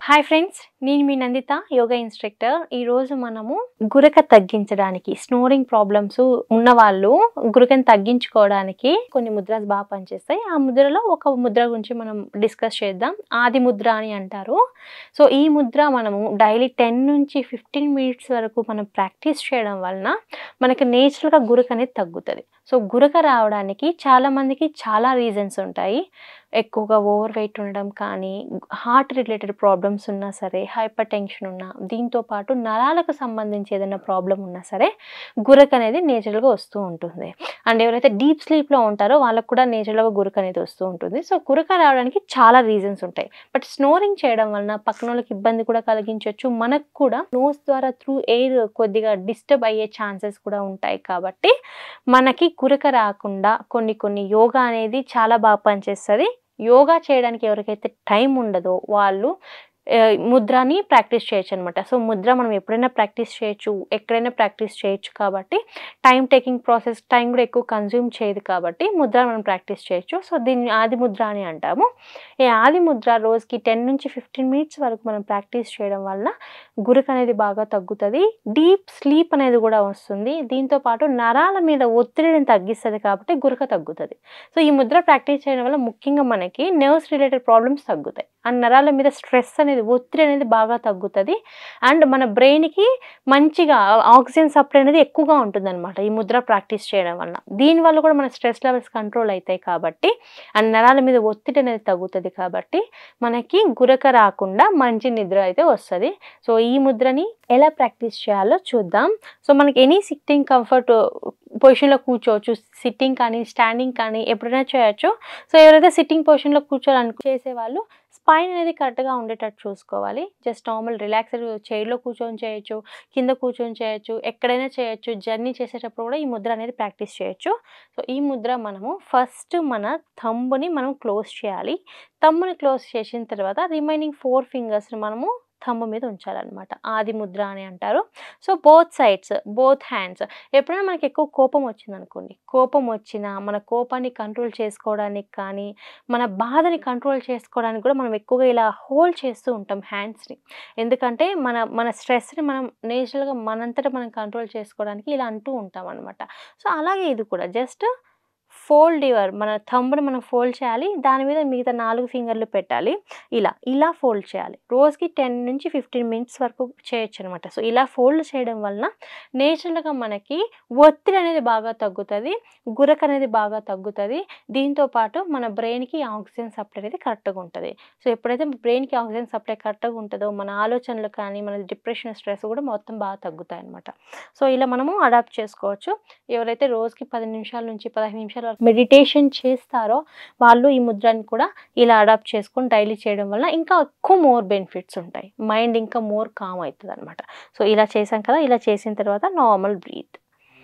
hi friends నేను మీ Nanditha yoga instructor ఈరోజు మనము గురక తగ్గించడానికి స్నోరింగ్ ప్రాబ్లమ్స్ ఉన్న వాళ్ళు గురకని తగ్గించుకోవడానికి కొన్ని ముద్రాస్ బాగా పనిచేస్తాయి ఆ ముద్రలో ఒక ముద్ర గురించి మనం డిస్కస్ చేద్దాం ఆది ముద్ర అని అంటారు సో ఈ ముద్ర మనము డైలీ టెన్ నుంచి ఫిఫ్టీన్ మినిట్స్ వరకు మనం ప్రాక్టీస్ చేయడం వలన మనకి నేచురల్గా గురక అనేది తగ్గుతుంది సో గురక రావడానికి చాలామందికి చాలా రీజన్స్ ఉంటాయి ఎక్కువగా ఓవర్ వెయిట్ ఉండడం కానీ హార్ట్ రిలేటెడ్ ప్రాబ్లమ్స్ ఉన్నా సరే హైపర్ టెన్షన్ ఉన్నా దీంతో పాటు నరాలకు సంబంధించి ఏదైనా ప్రాబ్లం ఉన్నా సరే గురక అనేది నేచురల్గా వస్తూ ఉంటుంది అండ్ ఎవరైతే డీప్ స్లీప్లో ఉంటారో వాళ్ళకు కూడా నేచురల్గా గురక అనేది వస్తూ ఉంటుంది సో గురక రావడానికి చాలా రీజన్స్ ఉంటాయి బట్ స్నోరింగ్ చేయడం వలన పక్కన వాళ్ళకి ఇబ్బంది కూడా కలిగించవచ్చు మనకు కూడా నోస్ ద్వారా త్రూ ఎయిర్ కొద్దిగా డిస్టర్బ్ అయ్యే ఛాన్సెస్ కూడా ఉంటాయి కాబట్టి మనకి గురక రాకుండా కొన్ని కొన్ని యోగా అనేది చాలా బాగా పనిచేస్తుంది యోగా చేయడానికి ఎవరికైతే టైం ఉండదో వాళ్ళు ఆ, ముద్రని ప్రాక్టీస్ చేయొచ్చు అనమాట సో ముద్ర మనం ఎప్పుడైనా ప్రాక్టీస్ చేయొచ్చు ఎక్కడైనా ప్రాక్టీస్ చేయొచ్చు కాబట్టి టైం టేకింగ్ ప్రాసెస్ టైం కూడా ఎక్కువ కన్జ్యూమ్ చేయదు కాబట్టి ముద్ర మనం ప్రాక్టీస్ చేయొచ్చు సో దీన్ని ఆది ముద్ర అని అంటాము ఈ ఆది ముద్ర రోజుకి టెన్ నుంచి ఫిఫ్టీన్ మినిట్స్ వరకు మనం ప్రాక్టీస్ చేయడం వల్ల గురక అనేది బాగా తగ్గుతుంది డీప్ స్లీప్ అనేది కూడా వస్తుంది దీంతో పాటు నరాల మీద ఒత్తిడిని తగ్గిస్తుంది కాబట్టి గురక తగ్గుతుంది సో ఈ ముద్ర ప్రాక్టీస్ చేయడం వల్ల ముఖ్యంగా మనకి నర్వ్స్ రిలేటెడ్ ప్రాబ్లమ్స్ తగ్గుతాయి అండ్ నరాల మీద స్ట్రెస్ అనేది ఒత్తిడి అనేది బాగా తగ్గుతుంది అండ్ మన బ్రెయిన్కి మంచిగా ఆక్సిజన్ సప్లై అనేది ఎక్కువగా ఉంటుంది అనమాట ఈ ముద్ర ప్రాక్టీస్ చేయడం వల్ల దీనివల్ల కూడా మన స్ట్రెస్ లెవెల్స్ కంట్రోల్ అవుతాయి కాబట్టి అండ్ నరాల మీద ఒత్తిడి అనేది తగ్గుతుంది కాబట్టి మనకి గురక రాకుండా మంచి నిద్ర అయితే వస్తుంది సో ఈ ముద్రని ఎలా ప్రాక్టీస్ చేయాలో చూద్దాం సో మనకి ఎనీ సిట్టింగ్ కంఫర్ట్ పొజిషన్లో కూర్చోవచ్చు సిట్టింగ్ కానీ స్టాండింగ్ కానీ ఎప్పుడైనా చేయొచ్చు సో ఎవరైతే సిట్టింగ్ పొజిషన్లో కూర్చోవాలను చేసేవాళ్ళు స్పైన్ అనేది కరెక్ట్గా ఉండేటట్టు చూసుకోవాలి జస్ట్ నార్మల్ రిలాక్స్డ్ చైర్లో కూర్చొని చేయొచ్చు కింద కూర్చొని చేయొచ్చు ఎక్కడైనా చేయొచ్చు జర్నీ చేసేటప్పుడు కూడా ఈ ముద్ర అనేది ప్రాక్టీస్ చేయొచ్చు సో ఈ ముద్ర మనము ఫస్ట్ మన థంబ్ని మనం క్లోజ్ చేయాలి థంబ్ని క్లోజ్ చేసిన తర్వాత రిమైనింగ్ ఫోర్ ఫింగర్స్ని మనము థంబ్ మీద ఉంచాలన్నమాట ఆది ముద్ర అని అంటారు so both sides both hands ఎప్పుడైనా మనకి ఎక్కువ కోపం వచ్చిందనుకోండి కోపం వచ్చినా మన కోపాన్ని కంట్రోల్ చేసుకోవడానికి కానీ మన బాధని కంట్రోల్ చేసుకోవడానికి కూడా మనం ఎక్కువగా ఇలా హోల్డ్ చేస్తూ ఉంటాం హ్యాండ్స్ని ఎందుకంటే మన మన స్ట్రెస్ని మనం నేచురల్గా మనంతటా మనం కంట్రోల్ చేసుకోవడానికి ఇలా అంటూ ఉంటాం అనమాట సో అలాగే ఇది కూడా జస్ట్ ఫోల్డ్ యువర్ మన థంబ్ని మనం ఫోల్డ్ చేయాలి దాని మీద మిగతా నాలుగు ఫింగర్లు పెట్టాలి ఇలా ఇలా ఫోల్డ్ చేయాలి రోజుకి టెన్ నుంచి ఫిఫ్టీన్ మినిట్స్ వరకు చేయొచ్చు అనమాట సో ఇలా ఫోల్డ్ చేయడం వలన నేచురల్గా మనకి ఒత్తిడి అనేది బాగా తగ్గుతుంది గురక అనేది బాగా తగ్గుతుంది దీంతో పాటు మన బ్రెయిన్కి ఆక్సిజన్ సప్లై అనేది కరెక్ట్గా ఉంటుంది సో ఎప్పుడైతే బ్రెయిన్కి ఆక్సిజన్ సప్లై కరెక్ట్గా ఉంటుందో మన ఆలోచనలు కానీ మన డిప్రెషన్ స్ట్రెస్ కూడా మొత్తం బాగా తగ్గుతాయి అనమాట సో ఇలా మనము అడాప్ట్ చేసుకోవచ్చు ఎవరైతే రోజుకి పది నిమిషాల నుంచి పదహైదు నిమిషాల వరకు మెడిటేషన్ చేస్తారో వాళ్ళు ఈ ముద్రని కూడా ఇలా అడాప్ట్ చేసుకొని డైలీ చేయడం వల్ల ఇంకా ఎక్కువ మోర్ బెనిఫిట్స్ ఉంటాయి మైండ్ ఇంకా మోర్ కామ్ అవుతుంది అనమాట సో ఇలా చేసాం కదా ఇలా చేసిన తర్వాత నార్మల్ బ్రీత్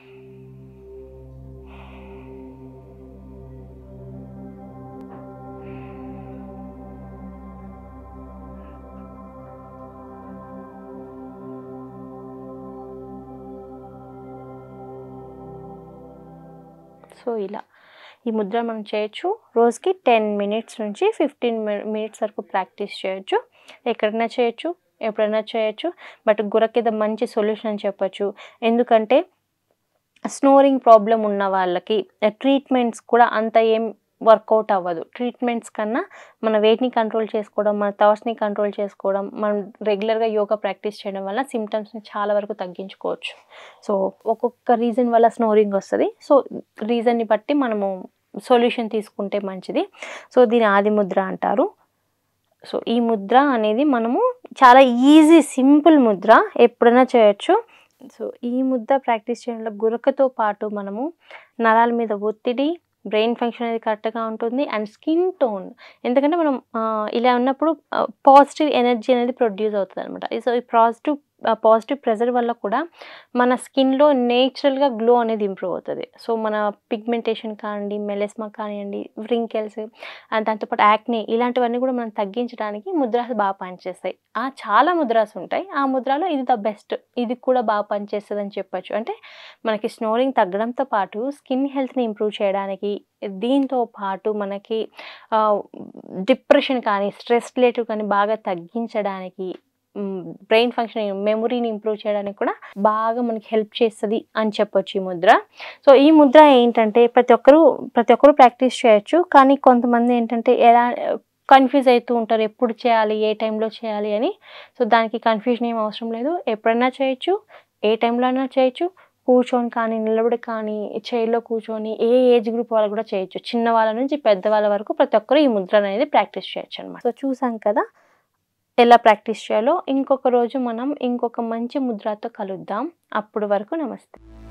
సో ఇలా ఈ ముద్ర మనం చేయొచ్చు రోజుకి టెన్ మినిట్స్ నుంచి ఫిఫ్టీన్ మినిట్స్ వరకు ప్రాక్టీస్ చేయొచ్చు ఎక్కడైనా చేయొచ్చు ఎప్పుడైనా చేయొచ్చు బట్ గురకేద మంచి సొల్యూషన్ అని చెప్పొచ్చు ఎందుకంటే స్నోరింగ్ ప్రాబ్లం ఉన్న వాళ్ళకి ట్రీట్మెంట్స్ కూడా అంత ఏం వర్కౌట్ అవ్వదు ట్రీట్మెంట్స్ కన్నా మన వెయిట్ని కంట్రోల్ చేసుకోవడం మన థాట్స్ని కంట్రోల్ చేసుకోవడం మనం రెగ్యులర్గా యోగా ప్రాక్టీస్ చేయడం వల్ల సిమ్టమ్స్ని చాలా వరకు తగ్గించుకోవచ్చు సో ఒక్కొక్క రీజన్ వల్ల స్నోరింగ్ వస్తుంది సో రీజన్ని బట్టి మనము సొల్యూషన్ తీసుకుంటే మంచిది సో దీని ఆది ముద్ర అంటారు సో ఈ ముద్ర అనేది మనము చాలా ఈజీ సింపుల్ ముద్ర ఎప్పుడైనా చేయొచ్చు సో ఈ ముద్ర ప్రాక్టీస్ చేయడంలో గురకతో పాటు మనము నరాల మీద ఒత్తిడి బ్రెయిన్ ఫంక్షన్ అనేది కరెక్ట్గా ఉంటుంది అండ్ స్కిన్ టోన్ ఎందుకంటే మనం ఆ, ఇలా ఉన్నప్పుడు పాజిటివ్ ఎనర్జీ అనేది ప్రొడ్యూస్ అవుతుంది అనమాట సో ఈ పాజిటివ్ పాజిటివ్ ప్రెజర్ వల్ల కూడా మన స్కిన్లో నేచురల్గా గ్లో అనేది ఇంప్రూవ్ అవుతుంది సో మన పిగ్మెంటేషన్ కానివ్వండి మెలెస్మా కానివ్వండి వ్రింకెల్స్ దాంతోపాటు యాక్నే ఇలాంటివన్నీ కూడా మనం తగ్గించడానికి ముద్రాస్ బాగా పనిచేస్తాయి ఆ చాలా ముద్రాస్ ఉంటాయి ఆ ముద్రలో ఇది ద బెస్ట్ ఇది కూడా బాగా పనిచేస్తుంది అని చెప్పొచ్చు అంటే మనకి స్నోరింగ్ తగ్గడంతో పాటు స్కిన్ హెల్త్ని ఇంప్రూవ్ చేయడానికి దీంతో పాటు మనకి డిప్రెషన్ కానీ స్ట్రెస్ రిలేటివ్ కానీ బాగా తగ్గించడానికి బ్రెయిన్ ఫంక్షన్ మెమొరీని ఇంప్రూవ్ చేయడానికి కూడా బాగా మనకి హెల్ప్ చేస్తుంది అని చెప్పొచ్చు ఈ ముద్ర సో ఈ ముద్ర ఏంటంటే ప్రతి ఒక్కరూ ప్రతి ఒక్కరూ ప్రాక్టీస్ చేయొచ్చు కానీ కొంతమంది ఏంటంటే ఎలా కన్ఫ్యూజ్ అవుతూ ఉంటారు ఎప్పుడు చేయాలి ఏ టైంలో చేయాలి అని సో దానికి కన్ఫ్యూజన్ ఏం అవసరం లేదు ఎప్పుడైనా చేయొచ్చు ఏ టైంలో అయినా చేయొచ్చు కూర్చొని కానీ నిలబడి కానీ చైర్లో కూర్చొని ఏ ఏజ్ గ్రూప్ వాళ్ళు కూడా చేయొచ్చు చిన్న వాళ్ళ నుంచి పెద్ద వాళ్ళ వరకు ప్రతి ఒక్కరు ఈ ముద్ర అనేది ప్రాక్టీస్ చేయొచ్చు అనమాట సో చూసాం కదా ఎలా ప్రాక్టీస్ చేయాలో ఇంకొక రోజు మనం ఇంకొక మంచి ముద్రతో కలుద్దాం అప్పుడు వరకు నమస్తే